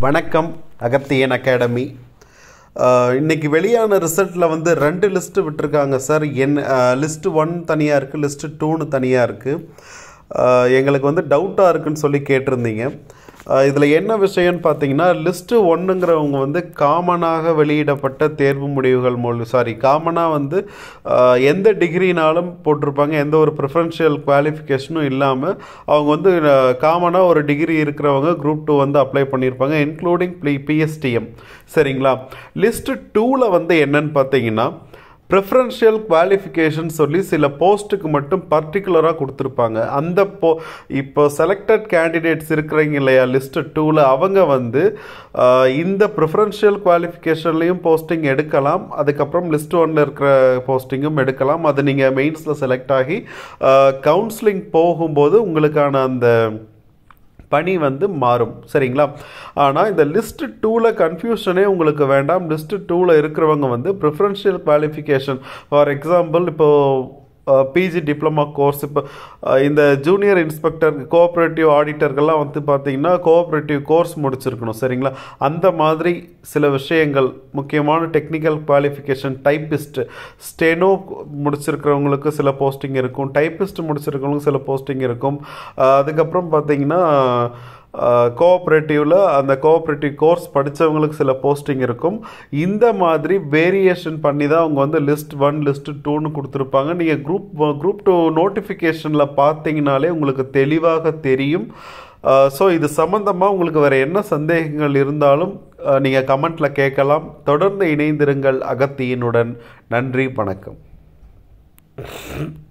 வணக்கம் அகத்தியன் அகாடமி அஹ், இன்னைக்கு வெளியான ரிசல்ட்டில் வந்து ரெண்டு லிஸ்ட்டு விட்டுருக்காங்க சார் என் லிஸ்ட்டு ஒன் தனியாக இருக்குது லிஸ்ட்டு டூன்னு தனியாக இருக்குது எங்களுக்கு வந்து டவுட்டாக இருக்குன்னு சொல்லி கேட்டிருந்தீங்க இதில் என்ன விஷயம்னு பார்த்தீங்கன்னா லிஸ்ட்டு ஒன்றுங்கிறவங்க வந்து காமனாக வெளியிடப்பட்ட தேர்வு முடிவுகள் மூலம் சாரி காமனாக வந்து அஹ், எந்த டிகிரினாலும் போட்டிருப்பாங்க எந்த ஒரு ப்ரிஃபரன்ஷியல் குவாலிஃபிகேஷனும் இல்லாமல் அவங்க வந்து காமனாக ஒரு டிகிரி இருக்கிறவங்க குரூப் டூ வந்து அப்ளை பண்ணியிருப்பாங்க இன்க்ளூடிங் பி பிஎஸ்டிஎம் சரிங்களா லிஸ்ட்டு டூவில் வந்து என்னன்னு பார்த்தீங்கன்னா ப்ரிஃபரன்ஷியல் குவாலிஃபிகேஷன் சொல்லி சில போஸ்ட்டுக்கு மட்டும் பர்டிகுலராக கொடுத்துருப்பாங்க அந்த போ இப்போ செலக்டட் கேண்டிடேட்ஸ் இருக்கிறீங்க இல்லையா லிஸ்ட்டு டூவில் அவங்க வந்து ஆஹ், இந்த ப்ரிஃபரன்ஷியல் குவாலிஃபிகேஷன்லேயும் போஸ்டிங் எடுக்கலாம் அதுக்கப்புறம் லிஸ்ட் ஒன்ல இருக்கிற போஸ்டிங்கும் எடுக்கலாம் அது நீங்கள் மெயின்ஸில் செலக்ட் ஆகி கவுன்சிலிங் போகும்போது உங்களுக்கான அந்த பணி வந்து மாறும் சரிங்களா ஆனால் இந்த லிஸ்ட் டூவில் கன்ஃபியூஷனே உங்களுக்கு வேண்டாம் லிஸ்ட் டூவில் இருக்கிறவங்க வந்து ப்ரிஃபரன்ஷியல் குவாலிஃபிகேஷன் ஃபார் எக்ஸாம்பிள் இப்போது பிஜி டிப்ளமா கோர்ஸ் இப்போ அஹ், இந்த ஜூனியர் இன்ஸ்பெக்டர் கோஆப்ரேட்டிவ் ஆடிட்டர்கள்லாம் வந்து பார்த்தீங்கன்னா கோஆப்ரேட்டிவ் கோர்ஸ் முடிச்சிருக்கணும் சரிங்களா அந்த மாதிரி சில விஷயங்கள் முக்கியமான டெக்னிக்கல் குவாலிஃபிகேஷன் டைப்பிஸ்ட் ஸ்டெனோ முடிச்சிருக்கிறவங்களுக்கு சில போஸ்டிங் இருக்கும் டைப்பிஸ்ட் முடிச்சிருக்கிறவங்களுக்கு சில போஸ்டிங் இருக்கும் அஹ், அதுக்கப்புறம் பார்த்தீங்கன்னா கோஆப்ரேட்டிவில் அந்த கோஆப்ரேட்டிவ் கோர்ஸ் படித்தவங்களுக்கு சில போஸ்டிங் இருக்கும் இந்த மாதிரி வேரியேஷன் பண்ணி தான் அவங்க வந்து லிஸ்ட் ஒன் லிஸ்ட் டூன்னு கொடுத்துருப்பாங்க நீங்கள் குரூப் குரூப் டூ நோட்டிஃபிகேஷனில் பார்த்தீங்கனாலே உங்களுக்கு தெளிவாக தெரியும் ஸோ இது சம்மந்தமாக உங்களுக்கு வேறு என்ன சந்தேகங்கள் இருந்தாலும் நீங்கள் கமெண்ட்டில் கேட்கலாம் தொடர்ந்து இணைந்திருங்கள் அகத்தியினுடன் நன்றி வணக்கம்